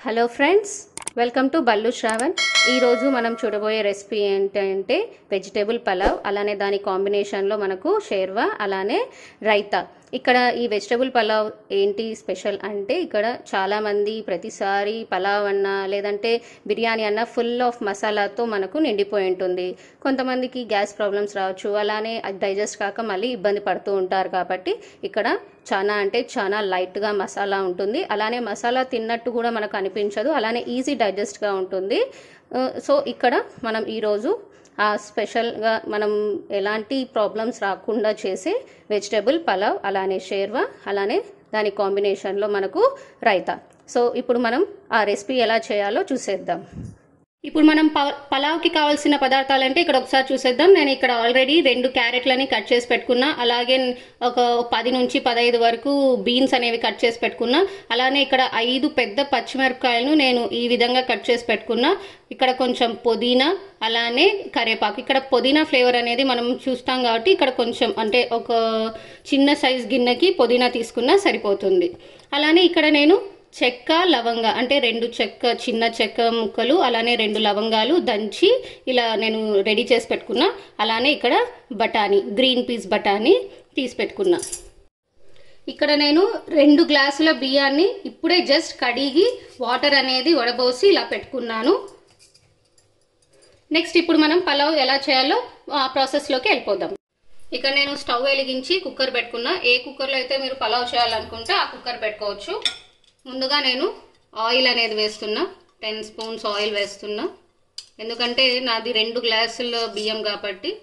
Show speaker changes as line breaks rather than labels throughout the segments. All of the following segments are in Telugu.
hello friends welcome to Ballu Shravan ఈరోజు మనం చూడబోయే రెసిపీ ఏంటంటే వెజిటేబుల్ పలావ్ అలానే దాని కాంబినేషన్లో మనకు షేర్వా అలానే రైతా ఇక్కడ ఈ వెజిటేబుల్ పలావ్ ఏంటి స్పెషల్ అంటే ఇక్కడ చాలామంది ప్రతిసారి పలావ్ అన్నా లేదంటే బిర్యానీ అన్న ఫుల్ ఆఫ్ మసాలాతో మనకు నిండిపోయి ఉంటుంది కొంతమందికి గ్యాస్ ప్రాబ్లమ్స్ రావచ్చు అలానే అది డైజెస్ట్ కాక మళ్ళీ ఇబ్బంది పడుతూ ఉంటారు కాబట్టి ఇక్కడ చాలా అంటే చాలా లైట్గా మసాలా ఉంటుంది అలానే మసాలా తిన్నట్టు కూడా మనకు అనిపించదు అలానే ఈజీ డైజెస్ట్గా ఉంటుంది ఆ, సో ఇక్కడ మనం ఈరోజు ఆ స్పెషల్గా మనం ఎలాంటి ప్రాబ్లమ్స్ రాకుండా చేసే వెజిటేబుల్ పలావ్ అలానే షేర్వా అలానే దాని కాంబినేషన్లో మనకు రైతా సో ఇప్పుడు మనం ఆ రెసిపీ ఎలా చేయాలో చూసేద్దాం ఇప్పుడు మనం ప- పలావ్కి కావాల్సిన పదార్థాలు అంటే ఇక్కడ ఒకసారి చూసేద్దాం నేను ఇక్కడ ఆల్రెడీ రెండు క్యారెట్లని కట్ చేసి పెట్టుకున్నా అలాగే ఒక పది నుంచి పదహైదు వరకు బీన్స్ అనేవి కట్ చేసి పెట్టుకున్నా అలానే ఇక్కడ ఐదు పెద్ద పచ్చిమిరపకాయలను నేను ఈ విధంగా కట్ చేసి పెట్టుకున్నా ఇక్కడ కొంచెం పుదీనా అలానే కరివేపాకు ఇక్కడ పుదీనా ఫ్లేవర్ అనేది మనం చూస్తాం కాబట్టి ఇక్కడ కొంచెం అంటే ఒక చిన్న సైజ్ గిన్నెకి పుదీనా తీసుకున్నా సరిపోతుంది అలానే ఇక్కడ నేను చెక్క లవంగ అంటే రెండు చెక్క చిన్న చెక్క ముక్కలు అలానే రెండు లవంగాలు దంచి ఇలా నేను రెడీ చేసి పెట్టుకున్నా అలానే ఇక్కడ బఠానీ గ్రీన్ పీస్ బఠానీ తీసి పెట్టుకున్నా ఇక్కడ నేను రెండు గ్లాసుల బియ్యాన్ని ఇప్పుడే జస్ట్ కడిగి వాటర్ అనేది వడబోసి ఇలా పెట్టుకున్నాను నెక్స్ట్ ఇప్పుడు మనం పలావ్ ఎలా చేయాలో ఆ ప్రాసెస్లోకి వెళ్ళిపోదాం ఇక్కడ నేను స్టవ్ వెలిగించి కుక్కర్ పెట్టుకున్నా ఏ కుక్కర్లో అయితే మీరు పలావ్ చేయాలనుకుంటే ఆ కుక్కర్ పెట్టుకోవచ్చు ముందుగా నేను ఆయిల్ అనేది వేస్తున్నా టెన్ స్పూన్స్ ఆయిల్ వేస్తున్నా ఎందుకంటే నాది రెండు గ్లాసుల బియ్యం కాబట్టి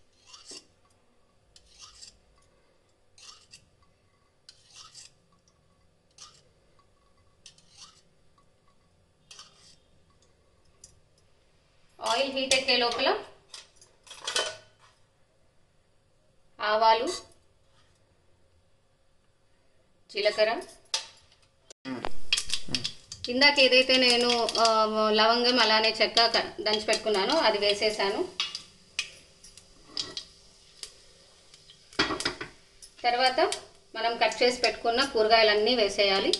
ఆయిల్ హీట్ ఎక్కే లోపల ఆవాలు జీలకర్ర ఇందాక ఏదైతే నేను ఆ, లవంగం అలానే చెక్క క- దంచి పెట్టుకున్నానో అది వేసేసాను తర్వాత మనం కట్ చేసి పెట్టుకున్న కూరగాయలన్నీ వేసేయాలి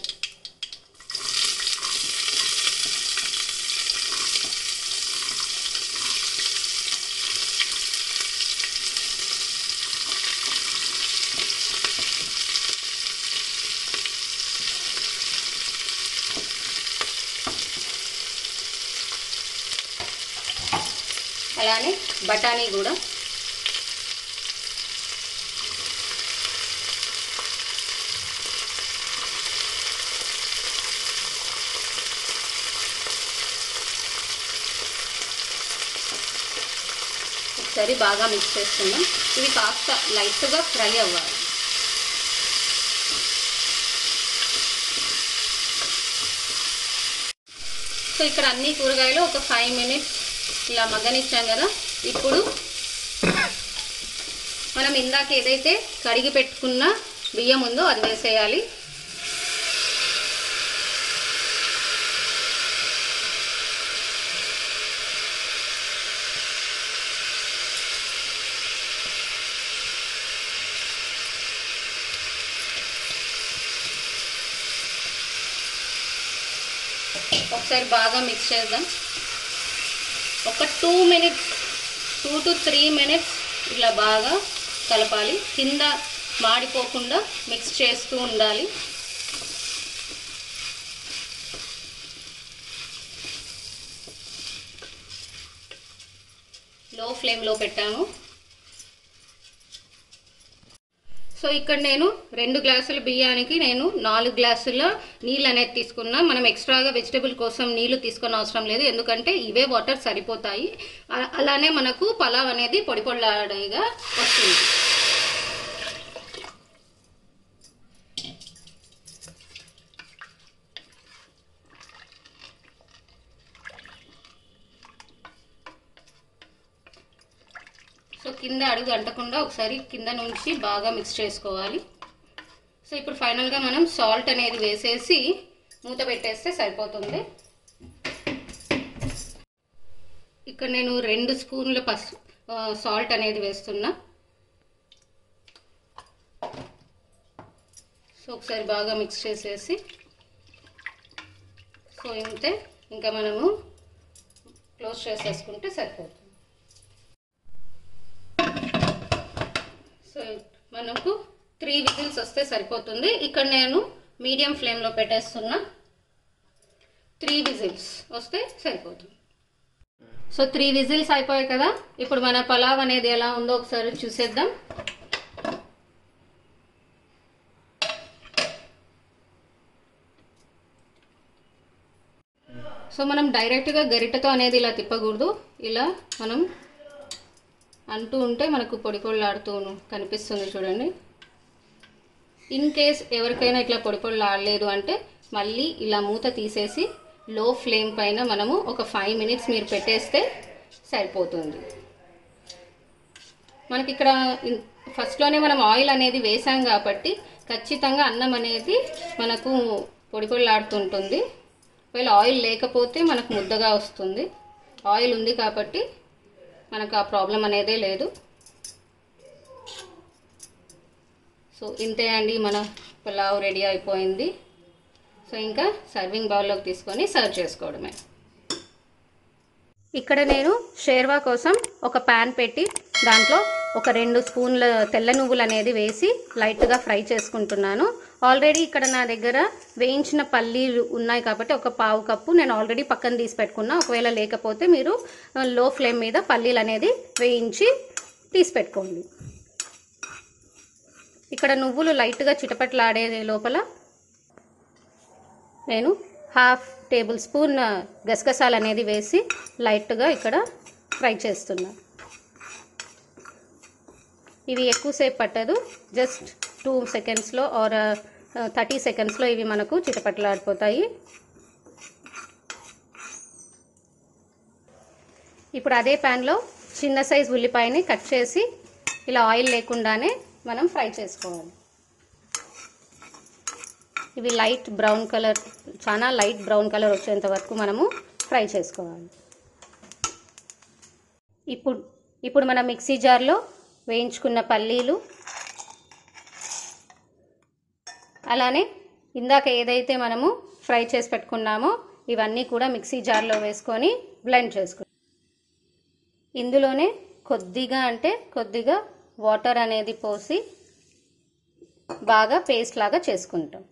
అలానే బఠానీ కూడా ఒకసారి బాగా మిక్స్ చేసుకుందాం ఇవి కాస్త లైట్గా ఫ్రై అవ్వాలి సో ఇక్కడ అన్ని కూరగాయలు ఒక ఫైవ్ మినిట్స్ ఇలా మగ్గనిచ్చాం కదా ఇప్పుడు మనం ఇందాక ఏదైతే కడిగి పెట్టుకున్న బియ్యం ఉందో అది వేసేయాలి ఒకసారి బాగా మిక్స్ చేద్దాం ఒక two minutes two to three minutes ఇట్లా బాగా కలపాలి కింద మాడిపోకుండా మిక్స్ చేస్తూ ఉండాలి లో ఫ్లేమ్లో పెట్టాము సో ఇక్కడ నేను రెండు గ్లాసుల బియ్యానికి నేను నాలుగు గ్లాసుల నీళ్ళు అనేది తీసుకున్నా మనం ఎక్స్ట్రాగా వెజిటేబుల్ కోసం నీళ్లు తీసుకొని అవసరం లేదు ఎందుకంటే ఇవే వాటర్ సరిపోతాయి అ- అలానే మనకు పలావ్ అనేది పొడి పొడిలాడగా వస్తుంది సో కింద అడుగు అంటకుండా ఒకసారి కింద నుంచి బాగా మిక్స్ చేసుకోవాలి సో ఇప్పుడు ఫైనల్గా మనం సాల్ట్ అనేది వేసేసి మూత పెట్టేస్తే సరిపోతుంది ఇక్కడ నేను రెండు స్పూన్ల పసు సాల్ట్ అనేది వేస్తున్నా సో ఒకసారి బాగా మిక్స్ చేసేసి సో ఇంతే ఇంకా మనము క్లోజ్ చేసేసుకుంటే సరిపోతుంది సో మనకు త్రీ విజిల్స్ వస్తే సరిపోతుంది ఇక్కడ నేను మీడియం ఫ్లేమ్లో పెట్టేస్తున్నా త్రీ విజిల్స్ వస్తే సరిపోతుంది సో త్రీ విజిల్స్ అయిపోయాయి కదా ఇప్పుడు మన పలావ్ అనేది ఎలా ఉందో ఒకసారి చూసేద్దాం సో మనం డైరెక్ట్గా గరిటెతో అనేది ఇలా తిప్పకూడదు ఇలా మనం అంటూ ఉంటే మనకు పొడి పొడిలాడుతూ కనిపిస్తుంది చూడండి ఇన్ కేస్ ఎవరికైనా ఇట్లా పొడి పొడిలాడలేదు అంటే మళ్ళీ ఇలా మూత తీసేసి లో ఫ్లేమ్ పైన మనము ఒక ఫైవ్ మినిట్స్ మీరు పెట్టేస్తే సరిపోతుంది మనకి ఇక్కడ ఇన్- ఫస్ట్లోనే మనం ఆయిల్ అనేది వేసాం కాబట్టి ఖచ్చితంగా అన్నం అనేది మనకు పొడి పొడిలాడుతుంటుంది ఒకవేళ ఆయిల్ లేకపోతే మనకు ముద్దగా వస్తుంది ఆయిల్ ఉంది కాబట్టి మనకు ఆ ప్రాబ్లం అనేదే లేదు సో ఇంతే అండి మన పులావ్ రెడీ అయిపోయింది సో ఇంకా సర్వింగ్ బౌల్లోకి తీసుకొని సర్వ్ చేసుకోవడమే ఇక్కడ నేను షేర్వా కోసం ఒక ప్యాన్ పెట్టి దాంట్లో ఒక రెండు స్పూన్ల తెల్ల నువ్వులు అనేది వేసి లైట్గా ఫ్రై చేసుకుంటున్నాను ఆల్రెడీ ఇక్కడ నా దగ్గర వేయించిన పల్లీలు ఉన్నాయి కాబట్టి ఒక పావు కప్పు నేను ఆల్రెడీ పక్కన తీసి పెట్టుకున్నా ఒకవేళ లేకపోతే మీరు లో ఫ్లేమ్ మీద పల్లీలు అనేది వేయించి తీసి పెట్టుకోండి ఇక్కడ నువ్వులు లైట్గా చిటపట్లాడే లోపల నేను హాఫ్ టేబుల్ స్పూన్ గసగసాలు అనేది వేసి లైట్గా ఇక్కడ ఫ్రై చేస్తున్నా ఇవి ఎక్కువసేపు పట్టదు జస్ట్ టూ సెకండ్స్లో ఆర్ థర్టీ సెకండ్స్లో ఇవి మనకు చిటపట్లాడిపోతాయి ఇప్పుడు అదే ప్యాన్లో చిన్న సైజ్ ఉల్లిపాయని కట్ చేసి ఇలా ఆయిల్ లేకుండానే మనం ఫ్రై చేసుకోవాలి ఇవి లైట్ బ్రౌన్ కలర్ చాలా లైట్ బ్రౌన్ కలర్ వచ్చేంత వరకు మనము ఫ్రై చేసుకోవాలి ఇప్పుడు ఇప్పుడు మన మిక్సీ జార్లో వేయించుకున్న పల్లీలు అలానే ఇందాక ఏదైతే మనము ఫ్రై చేసి పెట్టుకున్నామో ఇవన్నీ కూడా మిక్సీ జార్లో వేసుకొని బ్లెండ్ చేసుకుంటాం ఇందులోనే కొద్దిగా అంటే కొద్దిగా వాటర్ అనేది పోసి బాగా పేస్ట్ లాగా చేసుకుంటాం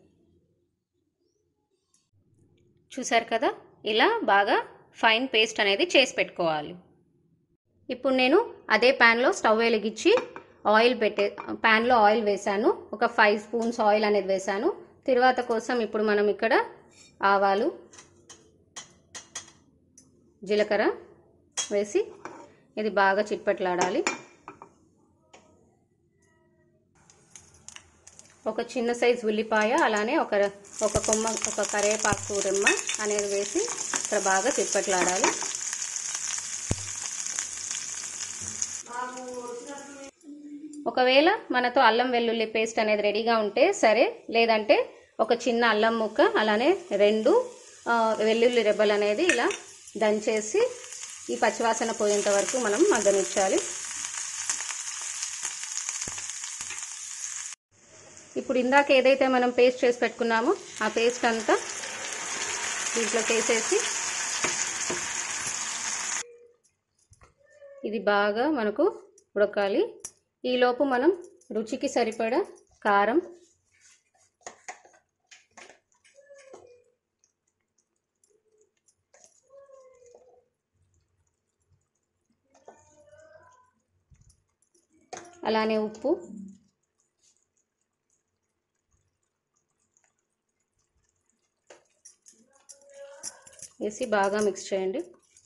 చూసారు కదా ఇలా బాగా ఫైన్ పేస్ట్ అనేది చేసి పెట్టుకోవాలి ఇప్పుడు నేను అదే ప్యాన్లో స్టవ్ వెలిగించి ఆయిల్ పెట్టే ప్యాన్లో ఆయిల్ వేసాను ఒక ఫైవ్ స్పూన్స్ ఆయిల్ అనేది వేసాను తర్వాత కోసం ఇప్పుడు మనం ఇక్కడ ఆవాలు జీలకర్ర వేసి ఇది బాగా చిట్పట్లాడాలి ఒక చిన్న సైజ్ ఉల్లిపాయ అలానే ఒక ఒక కొమ్మ ఒక కరేపాకు రెమ్మ అనేది వేసి ఇక్కడ బాగా చిట్పట్లాడాలి ఒకవేళ మనతో అల్లం వెల్లుల్లి పేస్ట్ అనేది రెడీగా ఉంటే సరే లేదంటే ఒక చిన్న అల్లం ముక్క అలానే రెండు ఆ, వెల్లుల్లి రెబ్బలు అనేది ఇలా దంచేసి ఈ పచ్చివాసన పోయేంత వరకు మనం మగ్గనిచ్చాలి ఇప్పుడు ఇందాక ఏదైతే మనం పేస్ట్ చేసి పెట్టుకున్నామో ఆ పేస్ట్ అంతా దీంట్లోకి వేసేసి ఇది బాగా మనకు ఉడకాలి ఈలోపు మనం రుచికి సరిపడా కారం అలానే ఉప్పు వేసి బాగా మిక్స్ చేయండి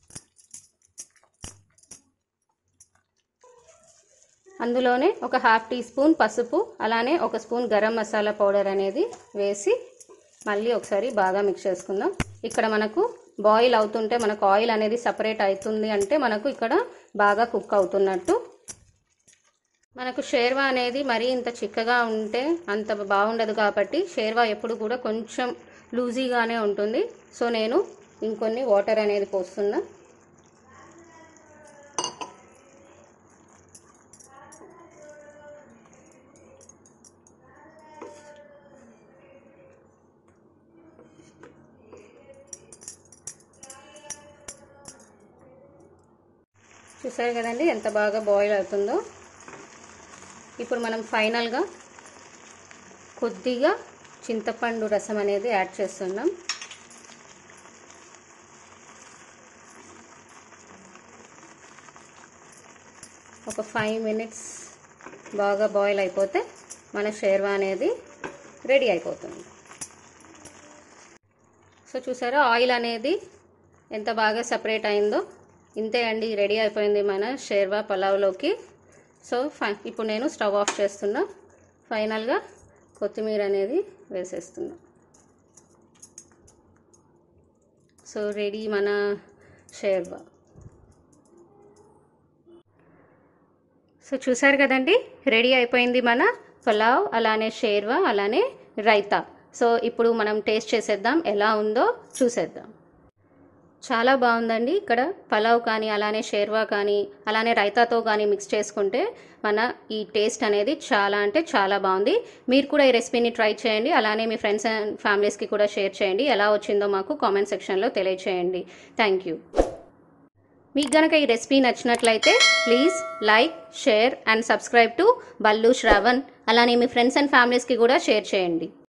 అందులోనే ఒక హాఫ్ టీ స్పూన్ పసుపు అలానే ఒక స్పూన్ గరం మసాలా పౌడర్ అనేది వేసి మళ్ళీ ఒకసారి బాగా మిక్స్ చేసుకుందాం ఇక్కడ మనకు బాయిల్ అవుతుంటే మనకు ఆయిల్ అనేది సపరేట్ అవుతుంది అంటే మనకు ఇక్కడ బాగా కుక్ అవుతున్నట్టు మనకు షేర్వా అనేది మరీ ఇంత చిక్కగా ఉంటే అంత బాగుండదు కాబట్టి షేర్వా ఎప్పుడు కూడా కొంచెం లూజీగానే ఉంటుంది సో నేను ఇంకొన్ని వాటర్ అనేది పోస్తున్నా చూసారు కదండి ఎంత బాగా బాయిల్ అవుతుందో ఇప్పుడు మనం ఫైనల్గా కొద్దిగా చింతపండు రసం అనేది యాడ్ చేస్తున్నాం ఒక ఫైవ్ మినిట్స్ బాగా బాయిల్ అయిపోతే మన షేర్వా అనేది రెడీ అయిపోతుంది సో చూసారా ఆయిల్ అనేది ఎంత బాగా సపరేట్ అయిందో ఇంతే అండి రెడీ అయిపోయింది మన షేర్వా పలావ్లోకి సో ఫై ఇప్పుడు నేను స్టవ్ ఆఫ్ చేస్తున్నా ఫైనల్గా కొత్తిమీర అనేది వేసేస్తున్నా సో రెడీ మన షేర్వా సో చూసారు కదండి రెడీ అయిపోయింది మన పులావ్ అలానే షేర్వా అలానే రైతా సో ఇప్పుడు మనం టేస్ట్ చేసేద్దాం ఎలా ఉందో చూసేద్దాం చాలా బాగుందండి ఇక్కడ పలావ్ కానీ అలానే షేర్వా కానీ అలానే రైతాతో కానీ మిక్స్ చేసుకుంటే మన ఈ టేస్ట్ అనేది చాలా అంటే చాలా బాగుంది మీరు కూడా ఈ రెసిపీని ట్రై చేయండి అలానే మీ ఫ్రెండ్స్ అండ్ ఫ్యామిలీస్కి కూడా షేర్ చేయండి ఎలా వచ్చిందో మాకు కామెంట్ సెక్షన్లో తెలియచేయండి థ్యాంక్ యూ మీకు గనక ఈ రెసిపీ నచ్చినట్లయితే please like share and subscribe to Ballu Shravan అలానే మీ ఫ్రెండ్స్ అండ్ ఫ్యామిలీస్కి కూడా షేర్ చేయండి